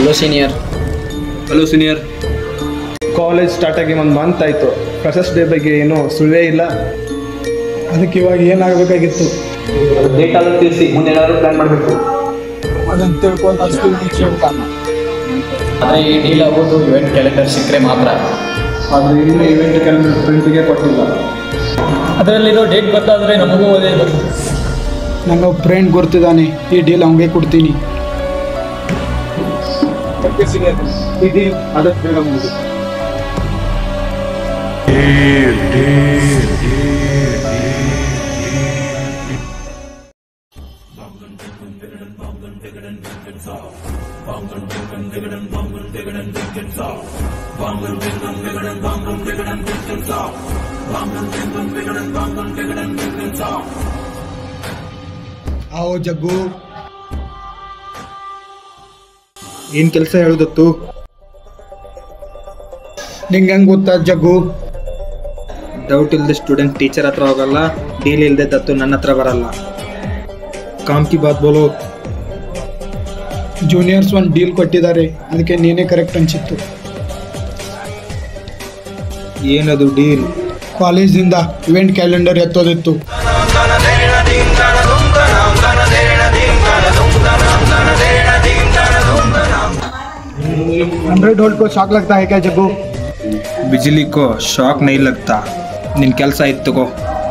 Hello senior hello senior college start ಆಗಿ ಒಂದು month ಆಯಿತು ಫ್ರೆಶರ್ಸ್ ಡೇ ಬಗ್ಗೆ ಏನೂ ಸುಳ್ವೇ ಇಲ್ಲ ಅದಕ್ಕೆ ಇವಾಗ ಏನಾಗಬೇಕಾಗಿತ್ತು ಡೇಟ್ ಆದರೂ ತಿಳಿಸಿ ಮುಂದೆ ಏನಾದರೂ ಪ್ಲಾನ್ ಮಾಡಬೇಕು ಅದನ್ನು ತಿಳ್ಕೊಂಡು ಅಷ್ಟು ಕೇಳ್ತಾನ ಆದರೆ ಈ ಡೀಲ್ ಆಗೋದು ಇವೆಂಟ್ ಕ್ಯಾಲೆಂಡರ್ ಸಿಕ್ಕರೆ ಮಾತ್ರ ಆದರೆ ಇನ್ನೂ ಇವೆಂಟ್ ಕ್ಯಾಲೆಂಡರ್ ಪ್ರಿಂಟಿಗೆ ಕೊಟ್ಟಿಲ್ಲ ಅದರಲ್ಲಿರೋ ಡೇಟ್ ಗೊತ್ತಾದರೆ ನಮಗೂ ಒಳ್ಳೆಯದು ನಂಗೆ ಒಬ್ಬ ಫ್ರೆಂಡ್ ಗುರ್ತಿದ್ದಾನೆ ಈ ಡೀಲ್ ಅವನಿಗೆ ಕೊಡ್ತೀನಿ ಇದು ಅದಕ್ಕೆ ಬೇಗ ಮುಗಿದು ಆವೋ ಜಗ್ಗು ಏನು ಕೆಲಸ ಹೇಳುದತ್ತು ನಿಂಗೆ ಹೆಂಗೆ ಗೊತ್ತಾ ಜಗ್ಗು ಡೌಟ್ ಇಲ್ಲದೆ ಸ್ಟೂಡೆಂಟ್ ಟೀಚರ್ ಹತ್ರ ಹೋಗಲ್ಲ ಡೀಲ್ ಇಲ್ಲದೆ ದತ್ತು ನನ್ನ ಹತ್ರ ಬರಲ್ಲ ಕಾಮ್ ಕಿ ಬಾತ್ ಬೋಲೋ ಜೂನಿಯರ್ಸ್ ಒಂದು ಡೀಲ್ ಕೊಟ್ಟಿದ್ದಾರೆ ಅದಕ್ಕೆ ನೀನೇ ಕರೆಕ್ಟ್ ಅನ್ಸಿತ್ತು ಏನದು ಡೀಲ್ ಕಾಲೇಜಿಂದ ಇವೆಂಟ್ ಕ್ಯಾಲೆಂಡರ್ ಎತ್ತೋದಿತ್ತು हंड्रेड वोल्ट को शॉक लगता है क्या जग्गू बिजली को शॉक नहीं लगता ನಿನ್ನ ಕೆಲಸ ಆಯ್ತು ತಗೋ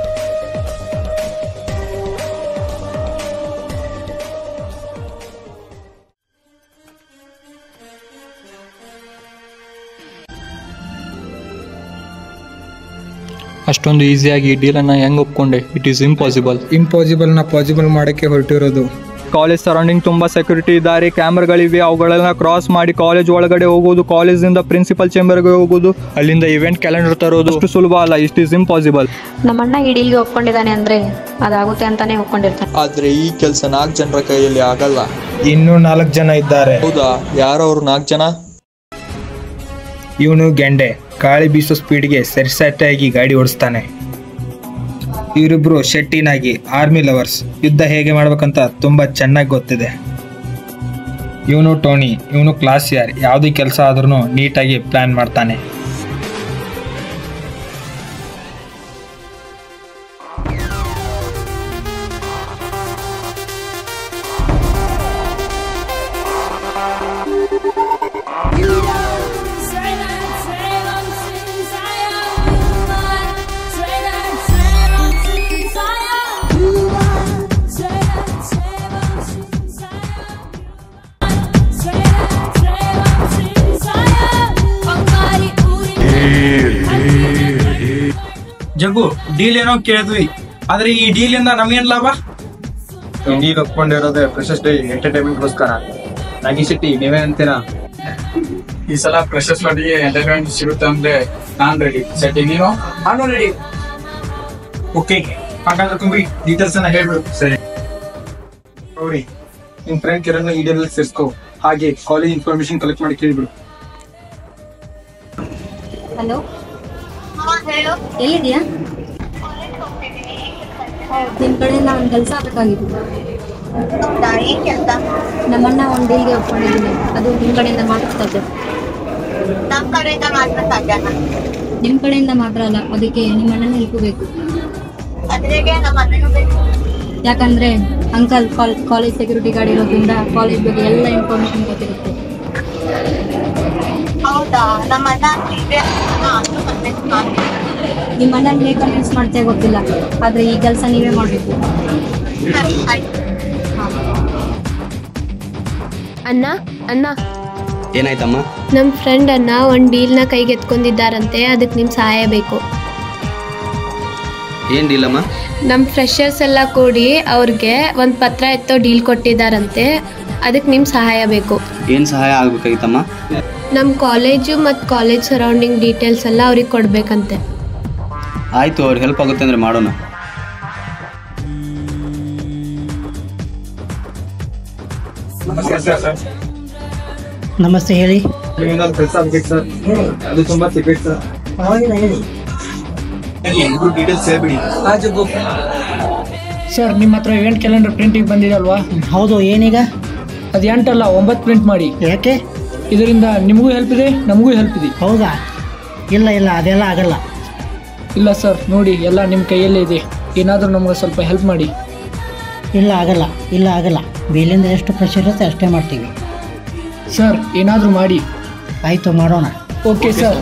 ಅಷ್ಟೊಂದು ಈಸಿಯಾಗಿ ಈ ಡೀಲನ್ನು ಹೆಂಗೆ ಒಪ್ಕೊಂಡೆ ಇಟ್ ಈಸ್ ಇಂಪಾಸಿಬಲ್ ಇಂಪಾಸಿಬಲ್ನ ಪಾಸಿಬಲ್ ಮಾಡೋಕ್ಕೆ ಹೊರಟಿರೋದು ಕಾಲೇಜ್ ಸರೌಂಡಿಂಗ್ ತುಂಬ ಸೆಕ್ಯೂರಿಟಿ ಇದ್ದಾರೆ ಕ್ಯಾಮ್ರಾಗಳಿವೆ ಅವುಗಳನ್ನ ಕ್ರಾಸ್ ಮಾಡಿ ಕಾಲೇಜ್ ಒಳಗಡೆ ಹೋಗೋದು ಕಾಲೇಜಿಂದ ಪ್ರಿನ್ಸಿಪಲ್ ಚೇಂಬರ್ಗೆ ಹೋಗೋದು ಅಲ್ಲಿಂದ ಇವೆಂಟ್ ಕ್ಯಾಲೆಂಡರ್ ತರೋದು ಅಷ್ಟು ಸುಲಭ ಅಲ್ಲ ಇಟ್ ಈಸ್ ಇಂಪಾಸಿಬಲ್ ನಮ್ಮಣ್ಣ ಈ ಡೀಲ್ಗೆ ಒಪ್ಕೊಂಡಿದ್ದಾನೆ ಅಂದ್ರೆ ಅದಾಗುತ್ತೆ ಅಂತಾನೆ ಒಪ್ಕೊಂಡಿರ್ತಾನೆ ಆದರೆ ಈ ಕೆಲಸ ನಾಲ್ಕು ಜನರ ಕೈಯಲ್ಲಿ ಆಗಲ್ಲ ಇನ್ನೂ ನಾಲ್ಕು ಜನ ಇದ್ದಾರೆ ಹೌದಾ ಯಾರು ಅವ್ರು ನಾಲ್ಕು ಜನ ಇವನು ಗೆಂಡೆ ಗಾಳಿ ಬೀಸೋ ಸ್ಪೀಡ್ಗೆ ಸರಿಸಟ್ಟಾಗಿ ಗಾಡಿ ಓಡಿಸ್ತಾನೆ ಇವರಿಬ್ರು ಶೆಟ್ಟಿನಾಗಿ ಆರ್ಮಿ ಲವರ್ಸ್ ಯುದ್ಧ ಹೇಗೆ ಮಾಡ್ಬೇಕಂತ ತುಂಬಾ ಚೆನ್ನಾಗಿ ಗೊತ್ತಿದೆ ಇವನು ಟೋನಿ ಇವನು ಕ್ಲಾಸ್ ಯಾರ್ ಯಾವುದೇ ಕೆಲಸ ಆದ್ರೂ ನೀಟಾಗಿ ಪ್ಲಾನ್ ಮಾಡ್ತಾನೆ ಜಗ್ಗು ಡೀಲ್ ಏನೋ ಕೇಳಿದ್ವಿ ಆದ್ರೆ ಈ ಡೀಲ್ ಇಂದ ನಮ್ಗೇನ್ ಲಾಭ ಡೀಲ್ ಒಪ್ಕೊಂಡಿರೋದೇ ಫ್ರೆಶಸ್ ಡೇ ಎಂಟರ್ಟೈನ್ಮೆಂಟ್ಗೋಸ್ಕರ ನಾಗಿ ಶೆಟ್ಟಿ ನೀವೇನಂತೀರಾ ಈ ಸಲ ಫ್ರೆಶರ್ಸ್ ಪಾರ್ಟಿಗೆ ಎಂಟರ್ಟೈನ್ಮೆಂಟ್ ಸಿಗುತ್ತೆ ಅಂದ್ರೆ ನಾನ್ ರೆಡಿ ಸೆಟ್ಟಿ ನೀನು ನಾನು ರೆಡಿ ಓಕೆ ಹಾಗಾದ್ರೆ ತುಂಬಿ ಡೀಟೇಲ್ಸ್ ಅನ್ನ ಹೇಳ್ಬಿಡು ಸರಿ ನೋಡಿ ನಿನ್ ಫ್ರೆಂಡ್ ಕಿರಣ್ ಈ ಡೀಲ್ ಸೇರಿಸ್ಕೋ ಹಾಗೆ ಕಾಲೇಜ್ ಇನ್ಫಾರ್ಮೇಶನ್ ಕಲೆಕ್ಟ್ ಮಾಡಿ ಕೇಳಿಬಿಡು ಹಲೋ ಎಲ್ಲಿದ್ಯಾ ನಿಮ್ ಕಡೆಯಿಂದ ಒಂದು ಕೆಲಸ ಆಗ್ಬೇಕಾಗಿತ್ತು ನಮ್ಮಣ್ಣ ಒಂದು ಡೀಲ್ಗೆ ಒಪ್ಕೊಂಡಿದ್ದೀನಿ ಅದು ನಿಮ್ ಕಡೆಯಿಂದ ಮಾತ್ರ ಸಾಧ್ಯ ನಮ್ ಕಡೆಯಿಂದ ಮಾತ್ರ ಸಾಧ್ಯನಾ ನಿಮ್ ಕಡೆಯಿಂದ ಮಾತ್ರ ಅಲ್ಲ ಅದಕ್ಕೆ ನಿಮ್ಮ ಅಣ್ಣನ ಹೆಲ್ಪ್ ಬೇಕು ಅದ್ರಿಗೆ ನಮ್ಮ ಅಣ್ಣನೂ ಬೇಕು ಯಾಕಂದ್ರೆ ಅಂಕಲ್ ಕಾಲೇಜ್ ಸೆಕ್ಯೂರಿಟಿ ಗಾರ್ಡ್ ಇರೋದ್ರಿಂದ ಕಾಲೇಜ್ ಬಗ್ಗೆ ಎಲ್ಲ ಇನ್ಫಾರ್ಮೇಶನ್ ಗೊತ್ತಿರುತ್ತೆ ಹೌದಾ ನಮ್ಮ ಅಣ್ಣ ಇದೆ ನಾನು ಕನ್ವಿನ್ಸ್ ಮಾಡ್ತೀನಿ ನಿಮ್ಮ ಅಣ್ಣನ ಹೇಗೆ ಕನ್ವಿನ್ಸ್ ಮಾಡ್ತೇ ಗೊತ್ತಿಲ್ಲ ಆದ್ರೆ ಈ ಕೆಲಸ ನೀವೇ ಮಾಡಬೇಕು ಸರಿ, ಆಯ್ತು ಅಣ್ಣ ಅಣ್ಣ ಏನಾಯ್ತಮ್ಮ ನಮ್ಮ ಫ್ರೆಂಡ್ ಅನ್ನ ಒಂದು ಡೀಲ್ನ ಕೈಗೆ ಎತ್ಕೊಂಡಿದ್ದಾರಂತೆ ಅದಕ್ಕೆ ನಿಮ್ಮ ಸಹಾಯ ಬೇಕು ಏನ್ ಡೀಲ್ ಅಮ್ಮ ನಮ್ಮ ಫ್ರೆಶರ್ಸ್ ಎಲ್ಲ ಕೂಡಿ ಅವ್ರಿಗೆ ಒಂದು ಪತ್ರ ಎತ್ತೋ ಡೀಲ್ ಕೊಟ್ಟಿದ್ದಾರಂತೆ ಅದಕ್ಕೆ ನಿಮ್ಮ ಸಹಾಯ ಬೇಕು ಏನ್ ಸಹಾಯ ಆಗ್ಬೇಕಾಗಿತ್ತಮ್ಮ ನಮ್ಮ ಕಾಲೇಜು ಮತ್ತು ಕಾಲೇಜ್ ಸರೌಂಡಿಂಗ್ ಡೀಟೇಲ್ಸ್ ಎಲ್ಲ ಅವ್ರಿಗೆ ಕೊಡಬೇಕಂತೆ ಆಯ್ತು ಅವ್ರಿಗೆ ಹೆಲ್ಪ್ ಆಗುತ್ತೆ ಅಂದ್ರೆ ಮಾಡೋಣ ನಮಸ್ತೆ ಹೇಳಿ ಕೆಲಸ ಆಗ್ಬೇಕು ಸರ್ ಅದು ತುಂಬಾ ಸಿಗ್ಬೇಕು ಸರ್ ಡೀಟೇಲ್ಸ್ ಹೇಳ್ಬಿಡಿ ಸರ್ ನಿಮ್ಮ ಹತ್ರ ಇವೆಂಟ್ ಕ್ಯಾಲೆಂಡರ್ ಪ್ರಿಂಟಿಂಗ್ ಬಂದಿದೆ ಅಲ್ವಾ ಹೌದು ಏನೀಗ ಅದು ಎಂಟಲ್ಲ ಒಂಬತ್ತು ಪ್ರಿಂಟ್ ಮಾಡಿ ಯಾಕೆ ಇದರಿಂದ ನಿಮಗೂ ಹೆಲ್ಪ್ ಇದೆ ನಮಗೂ ಹೆಲ್ಪ್ ಇದೆ ಹೌದಾ ಇಲ್ಲ ಇಲ್ಲ ಅದೆಲ್ಲ ಆಗಲ್ಲ ಇಲ್ಲ ಸರ್ ನೋಡಿ ಎಲ್ಲ ನಿಮ್ಮ ಕೈಯಲ್ಲೇ ಇದೆ ಏನಾದರೂ ನಮಗೆ ಸ್ವಲ್ಪ ಹೆಲ್ಪ್ ಮಾಡಿ ಇಲ್ಲ ಆಗಲ್ಲ ಇಲ್ಲ ಆಗಲ್ಲ ಮೇಲಿಂದ ಎಷ್ಟು ಪ್ರೆಷರ್ ಇರುತ್ತೆ ಅಷ್ಟೇ ಮಾಡ್ತೀವಿ ಸರ್ ಏನಾದರೂ ಮಾಡಿ ಆಯಿತು ಮಾಡೋಣ ಓಕೆ ಸರ್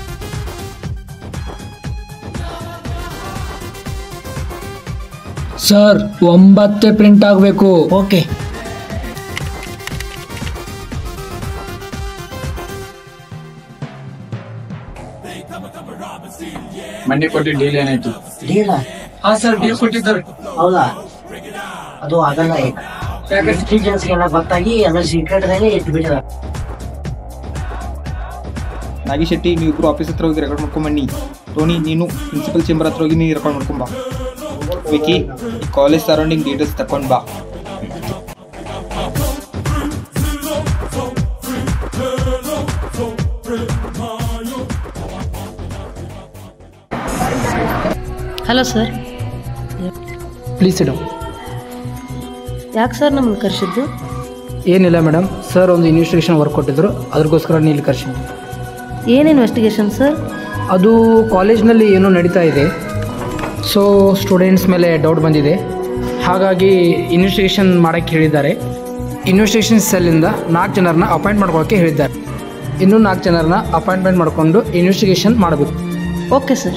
ಸರ್ ಒಂಬತ್ತೆ ಪ್ರಿಂಟ್ ಆಗಬೇಕು ಓಕೆ ಮಂಡಿ ಕೊಟ್ಟು ಡೀಲ್ ಏನಾಯ್ತು ಡೀಲ ಹಾ ಸರ್ ಡೀಲ್ ಕೊಟ್ಟಿದ್ದಾರೆ ಹೌದಾ ಅದು ಆಗಲ್ಲ ಈಗ ಸಿಟಿಜನ್ಸ್ಗೆಲ್ಲ ಗೊತ್ತಾಗಿ ಎಲ್ಲ ಸೀಕ್ರೆಟ್ದಾಗೆ ಇಟ್ಟು ಬಿಟ್ಟಿದ್ದಾರೆ ನಾಗಿ ಶೆಟ್ಟಿ ನೀವು ಇಬ್ರು ಆಫೀಸ್ ಹತ್ರ ಹೋಗಿ ರೆಕಾರ್ಡ್ ಮಾಡ್ಕೊಂಡ್ ಬನ್ನಿ ಟೋನಿ ನೀನು ಪ್ರಿನ್ಸಿಪಲ್ ಚೇಂಬರ್ ಹತ್ರ ಹೋಗಿ ನೀನು ರೆಕಾರ್ಡ್ ಮಾಡ್ಕೊಂಡ್ ಬಾ ವಿಕಿ ಕಾಲೇಜ್ ಸರೌಂಡಿಂಗ್ ಡೀಟೇಲ್ಸ್ ತಕೊಂಡ್ ಬಾ ಹಲೋ ಸರ್ ಪ್ಲೀಸ್ ಇಡು ಯಾಕೆ ಸರ್ ನಮ್ಮನ್ನು ಕರೆಸಿದ್ದು ಏನಿಲ್ಲ ಮೇಡಮ್ ಸರ್ ಒಂದು ಇನ್ವೆಸ್ಟಿಗೇಷನ್ ವರ್ಕ್ ಕೊಟ್ಟಿದ್ರು ಅದ್ರಗೋಸ್ಕರ ನೀವು ಇಲ್ಲಿ ಕರ್ಸಿದ್ದು ಏನು ಇನ್ವೆಸ್ಟಿಗೇಷನ್ ಸರ್ ಅದು ಕಾಲೇಜ್ನಲ್ಲಿ ಏನೋ ನಡೀತಾ ಇದೆ ಸೊ ಸ್ಟೂಡೆಂಟ್ಸ್ ಮೇಲೆ ಡೌಟ್ ಬಂದಿದೆ ಹಾಗಾಗಿ ಇನ್ವೆಸ್ಟಿಗೇಷನ್ ಮಾಡೋಕ್ಕೆ ಹೇಳಿದ್ದಾರೆ ಇನ್ವೆಸ್ಟಿಗೇಷನ್ ಸೆಲ್ಲಿಂದ ನಾಲ್ಕು ಜನರನ್ನ ಅಪಾಯಿಂಟ್ ಮಾಡ್ಕೊಳ್ಳೋಕ್ಕೆ ಹೇಳಿದ್ದಾರೆ ಇನ್ನೂ ನಾಲ್ಕು ಜನರನ್ನ ಅಪಾಯಿಂಟ್ಮೆಂಟ್ ಮಾಡಿಕೊಂಡು ಇನ್ವೆಸ್ಟಿಗೇಷನ್ ಮಾಡಬೇಕು ಓಕೆ ಸರ್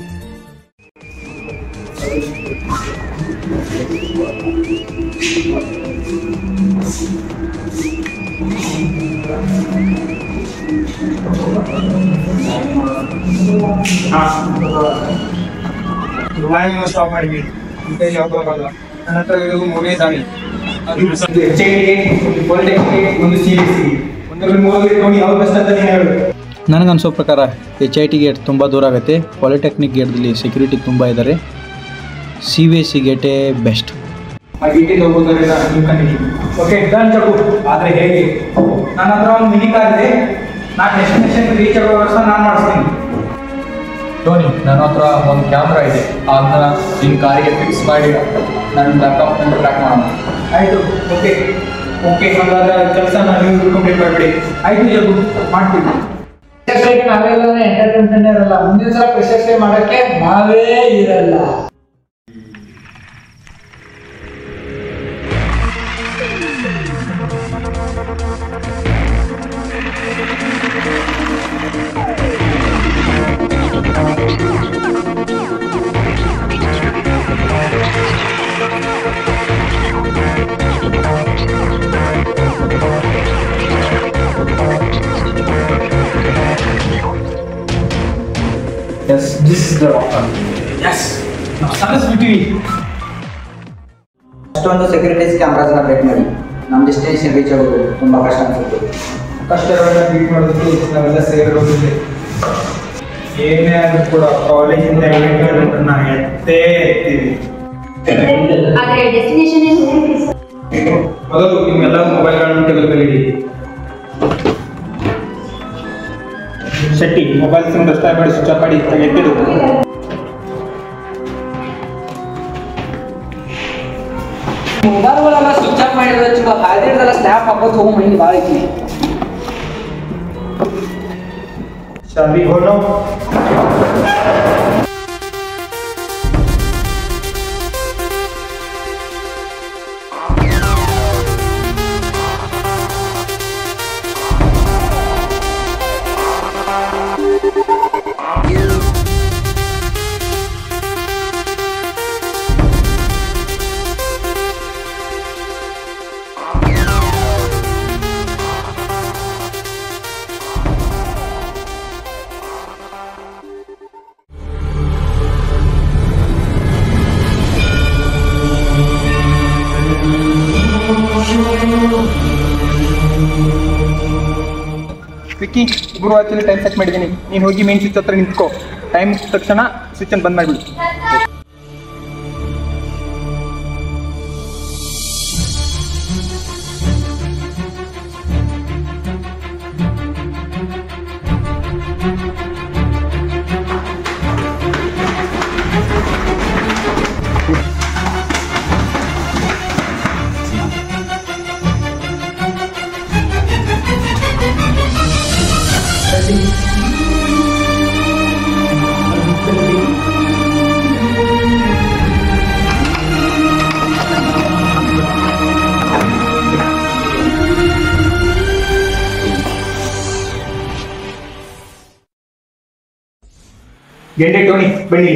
ಸ್ಟಾಪ್ ಮಾಡಿಬಿಡಿ ಜಾಬ್ ಬರಲ್ಲ ನನ್ನ ಹತ್ರ ಇರೋದು ಮೂರೇ ದಾರಿ ಅದು ಪಾಲಿಟೆಕ್ನಿಕ್ ಒಂದು ಸಿ ಎಸ್ ಸಿ ಒಂದರಲ್ಲಿ ಮೂರು ಇಟ್ಕೊಂಡು ಯಾವ ಬೆಸ್ಟ್ ಅಂತ ನೀನು ಹೇಳು ನನಗನ್ಸೋ ಪ್ರಕಾರ ಎಚ್ ಐ ಟಿ ಗೇಟ್ ತುಂಬ ದೂರ ಆಗುತ್ತೆ ಪಾಲಿಟೆಕ್ನಿಕ್ ಗೇಟ್ದಲ್ಲಿ ಸೆಕ್ಯೂರಿಟಿ ತುಂಬ ಇದ್ದಾರೆ ಸಿ ಬಿ ಎಸ್ ಸಿ ಗೇಟೇ ಬೆಸ್ಟ್ ಆ ಗೇಟಿಗೆ ಹೋಗೋದರಿಂದ ನೀವು ಕಂಡಿದ್ದೀವಿ ಓಕೆ ಡನ್ ಚಕು ಆದರೆ ಹೇಗೆ ನನ್ನ ಹತ್ರ ಒಂದು ಮಿನಿ ಕಾರ್ ಇದೆ ನಾನು ಡೆಸ್ಟಿನೇಷನ್ ರೀಚ್ ಆಗೋ ವ್ಯವಸ್ಥೆ ನಾನು ಮಾಡಿಸ್ತೀನಿ ಟೋನಿ ನನ್ನ ಹತ್ರ ಒಂದು ಕ್ಯಾಮ್ರಾ ಇದೆ ಅದನ್ನ ನಿನ್ನ ಕಾರಿಗೆ ಫಿಕ್ಸ್ ಮಾಡಿ ನನ್ನ ಲ್ಯಾಪ್ಟಾಪ್ ಟ್ರ್ಯಾಕ್ ಮಾಡೋಣ ಆಯಿತು ಓಕೆ ಓಕೆ ಹಾಗಾದ್ರೆ ಕೆಲಸ ನೀವು ಕಂಪ್ಲೀಟ್ ಮಾಡಿಬಿಡಿ ಆಯಿತು ಜಗು ಮಾಡ್ತೀವಿ ನಾವೆಲ್ಲ ಎಂಟರ್ಟೈನ್ಮೆಂಟ್ ಇರಲ್ಲ ಮುಂದಿನ ಸಲ ಪ್ರಶಸ್ತಿ ಮಾಡಕ್ಕೆ ನಾವೇ ಇರಲ್ಲ yes this is the yes ನಾವು ಸಾಧಿಸ್ಬಿಟ್ಟಿವಿ ಅಷ್ಟೊಂದು ಸೆಕ್ಯೂರಿಟೀಸ್ ಕ್ಯಾಮ್ರಾಸ್ನ ಬೇಟ್ ಮಾಡಿ ನಮ್ಮ ಡೆಸ್ಟಿನೇಷನ್ ರೀಚ್ ಆಗೋದು ತುಂಬ ಕಷ್ಟ ಅನ್ಸುತ್ತೆ ಕಷ್ಟಗಳನ್ನ ಬೀಟ್ ಮಾಡೋದಕ್ಕೆ ನಾವೆಲ್ಲ ಸೇರಿರೋದಿಲ್ಲ ಏನೇ ಆದ್ರೂ ಕೂಡ ಕಾಲೇಜಿಂದ ಎಲೆಕ್ಟ್ರಾನಿಕ್ನ ಎತ್ತೇ ಎತ್ತೀವಿ ಆದ್ರೆ ಡೆಸ್ಟಿನೇಷನ್ ಏನು ಮೊದಲು ನಿಮ್ಮೆಲ್ಲ ಮೊಬೈಲ್ಗಳನ್ನು ತೆಗೆದುಕೊಳ್ಳಿಡಿ ಶೆಟ್ಟಿ ಮೊಬೈಲ್ ಸಿಮ್ ಡಿಸ್ಟರ್ಬ್ ಮಾಡಿ ಸ್ವಿಚ್ ಆಫ್ ಮಾಡಿ ಎತ್ತಿಡು ಮೊಬೈಲ್ಗಳೆಲ್ಲ ಸ್ವಿಚ್ ಆಫ್ ಮಾಡಿದ್ರೆ ಚಲೋ ಹಾದಿಡ್ದೆಲ್ಲ ಸ್ನ್ಯಾಪ್ ಹಾಕೋದು ಹೋಗಿ ಮೈಂಡ್ ಭಾಳ ಐತಿ ಶಾಲಿ ಹೋನೋ ವಿಕ್ಕಿ ಗುರು ಆಚರಣೆ ಟೈಮ್ ಸೆಟ್ ಮಾಡಿದ್ದೀನಿ ನೀನು ಹೋಗಿ ಮೇನ್ ಸ್ವಿಚ್ ಹತ್ರ ನಿಂತ್ಕೋ ಟೈಮ್ ತಕ್ಷಣ ಸ್ವಿಚ್ ಅನ್ನು ಬಂದ್ ಮಾಡಿಬಿಡಿ ಗೆಂಡೆ ಟೋನಿ ಬನ್ನಿ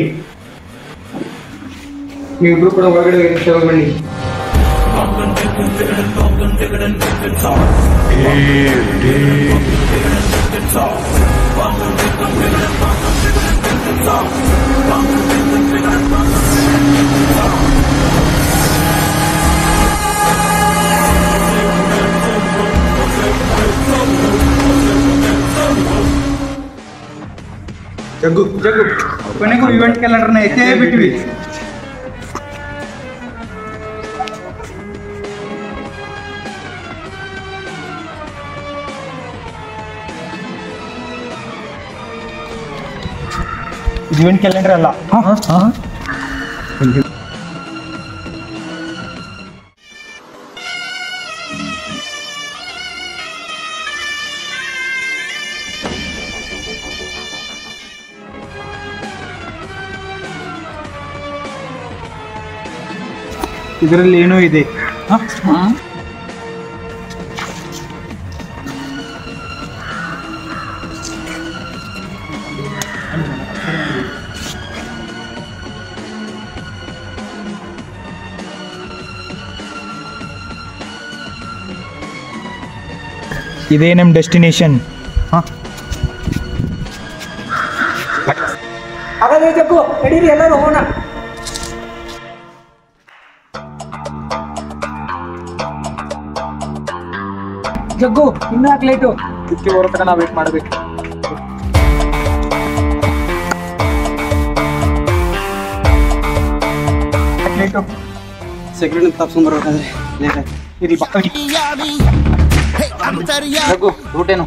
ನೀವಿಬ್ರು ಕೂಡ ಒಳಗಡೆ ಹೋಗಿ ಬನ್ನಿ ಜಗ್ಗು ಜಗ್ಗು ಕೊನೆಗೂ ಇವೆಂಟ್ ಕ್ಯಾಲೆಂಡರ್ನ ಎತ್ತೇ ಬಿಟ್ವಿ ಇವೆಂಟ್ ಕ್ಯಾಲೆಂಡರ್ ಅಲ್ಲ ಇದರಲ್ಲಿ ಏನೋ ಇದೆ ಇದೇ ನಮ್ಮ ಡೆಸ್ಟಿನೇಷನ್ ಹಾಗಾದ್ರೆ ಜಗ್ಗು ನಡೀರಿ ಎಲ್ಲರೂ ಹೋಗೋಣ ಜಗ್ಗು ಇನ್ನೂ ಯಾಕೆ ಲೇಟು ಇದಕ್ಕೆ ಬರೋ ತನಕ ನಾವು ವೇಟ್ ಮಾಡಬೇಕು ಲೇಟು ಸೆಕ್ಯೂರಿಟಿ ತಪ್ಸ್ಕೊಂಡ್ ಬರ್ಬೇಕಾದ್ರೆ ಲೇಟ್ ಆಯ್ತು ಇರಿ ಬಾ ಜಗ್ಗು ರೂಟ್ ಏನು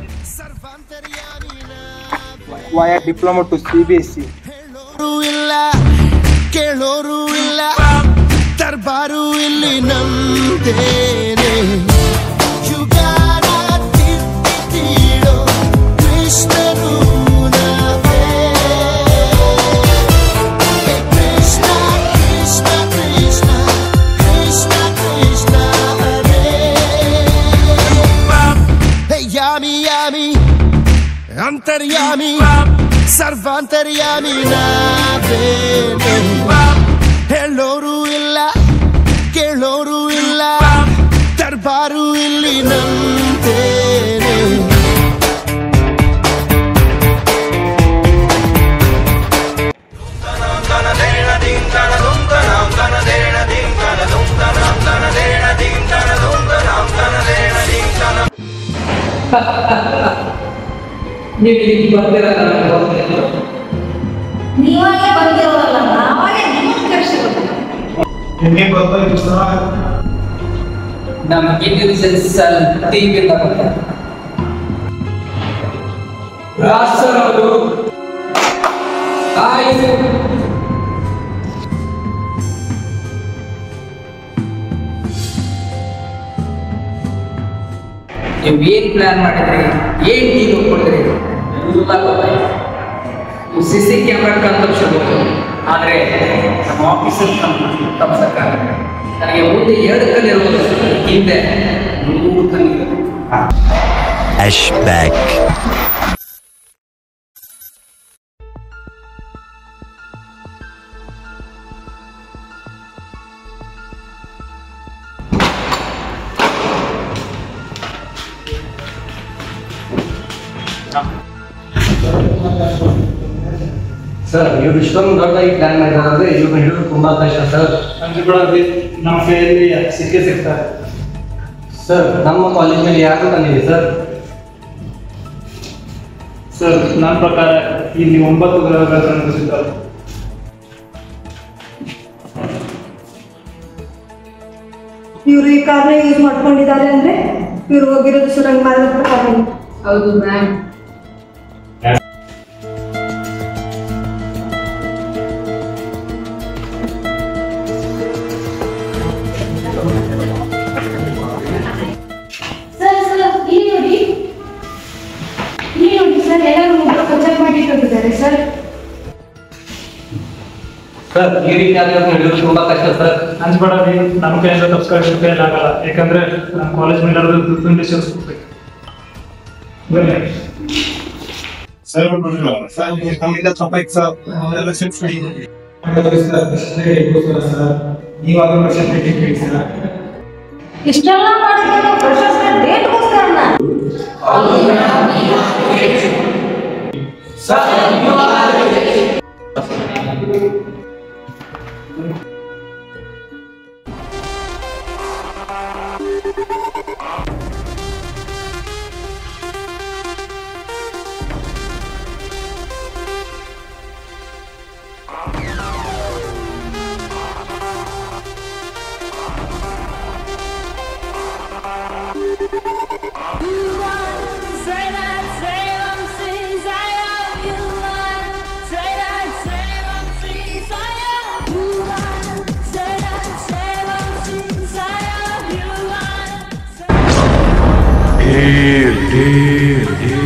ವಾಯ diploma to C B S C ಇಲ್ಲ ಕೇಳೋರು ಇಲ್ಲ ದರ್ಬಾರು ಇಲ್ಲಿ ನಂದೇನೆ ಯುಗಾನ ತಿದ್ದಿದ್ದೀಡೋ ಕೃಷ್ಣನು ನಾವೇ. ಹೇ ಕೃಷ್ಣ ಕೃಷ್ಣ ಕೃಷ್ಣ ಕೃಷ್ಣ ಕೃಷ್ಣ ಹರೇ ಹೇ ಯಾಮಿ ಯಾಮಿ ಅಂತರ್ಯಾಮಿ ಸರ್ವಾಂತರ್ಯಾಮಿ ನಾವೇನೆ ಹೇಳೋರು ಇಲ್ಲ ಕೇಳೋರು ಇಲ್ಲ ದರ್ಬಾರು ಇಲ್ಲಿ ನಂತೇನೆ ನೀವು ಇಲ್ಲಿ ಬರ್ತೀರಲ್ಲ ನನಗೆ ಗೊತ್ತಿಲ್ಲ. ನೀವಾಗೆ ಬಂದಿರೋರಲ್ಲ ನಾವಾಗೆ ನಿಮ್ಮನ್ನು ಕರೆಸಿರೋದು ನಿಮಗೆ ಗೊತ್ತಾಯ್ತು ಸರ್ ನಮ್ಗೆ ಟಿವಿ ರಾಷ್ಟ್ರವರು ಆಯ್ತು ನೀವು ಏನ್ ಪ್ಲಾನ್ ಮಾಡಿದ್ರಿ ಏನ್ ಟೀಮ್ ಒಪ್ಪಿದ್ರಿ ಎಲ್ಲ ಗೊತ್ತಾಯ್ತು ನೀವು ಸಿ ಸಿ ಕ್ಯಾಮ್ರಾ ತಪ್ಪಿಸಬಹುದು ಆದ್ರೆ ನಮ್ಮ ಆಫೀಸರ್ ತಪ್ಪಿಸಕ್ಕಾಗಲ್ಲ ನನಗೆ ಮುಂದೆ ಎರಡು ಕಲ್ಲಿರುವುದು ಹಿಂದೆ ಮೂರು ಕಲ್ಲಿದೆ Ashback. ಸರ್ ಇವ್ರು ಇಷ್ಟೊಂದು ದೊಡ್ಡದಾಗಿ ಪ್ಲಾನ್ ಮಾಡಿದಾರಂದ್ರೆ ಇವ್ರನ್ನ ಹಿಡಿಯೋದು ತುಂಬಾ ಕಷ್ಟ ಸರ್ ಅಂದ್ರೆ ಕೂಡ ನಮ್ಮ ಕೈಯಲ್ಲಿ ಸಿಕ್ಕೇ ಸಿಗ್ತಾರೆ ಸರ್ ನಮ್ಮ ಕಾಲೇಜ್ನಲ್ಲಿ ಯಾರು ತಂದಿದೆ ಸರ್ ಸರ್ ನನ್ನ ಪ್ರಕಾರ ಇಲ್ಲಿ ಒಂಬತ್ತು ಗ್ರಹಗಳನ್ನು ಸಿಗ್ತವೆ ಇವರು ಈ ಕಾರ್ನ ಯೂಸ್ ಮಾಡ್ಕೊಂಡಿದ್ದಾರೆ ಅಂದ್ರೆ ಇವ್ರು ಹೋಗಿರೋದು ಸುರಂಗ ಮಾರ್ಗದ ಪ್ರಕಾರ ಹೌದು ಮ್ಯಾಮ್ ಸರ್ ಸರ್ ಇಲ್ಲಿ ನೋಡಿ ಇಲ್ಲಿ ನೋಡಿ ಸರ್ ಎಲ್ಲರೂ ಒಬ್ಬರು ಕಚೇರಿ ಮಾಡಿ ಹೋಗಿದ್ದಾರೆ ಸರ್ ಸರ್ ಈ ರೀತಿ ಆದ್ರೆ ಹಿಡಿಯೋದು ತುಂಬಾ ಕಷ್ಟ ಸರ್ ಅಂದ್ಬೇಡಿ ನಮ್ಮ ಕೈಯಿಂದ ತಪ್ಪಿಸ್ಕೊಳ್ಳೋಷ್ಟು ಕೈಯಲ್ಲಿ ಆಗಲ್ಲ ಯಾಕಂದ್ರೆ ನಮ್ಮ ಕಾಲೇಜ್ ಮೇಲೆ ತುಂಬಿ ಸೇರಿಸ್ಬೇಕು ಬನ್ನಿ ಸರ್ ಸರ್ ನಮ್ಮಿಂದ ತಪ್ಪಾಯ್ತು ಸರ್ ಅವರೆಲ್ಲ ಸೇರ್ಸ್ಬಿಡಿ ಇಷ್ಟೆಲ್ಲ ಮಾಡಿದ್ರು ಪ್ರಶಸ್ತಿ ಡೇಟ್ಗೋಸ್ಕರನ ढेर ढेर ढेर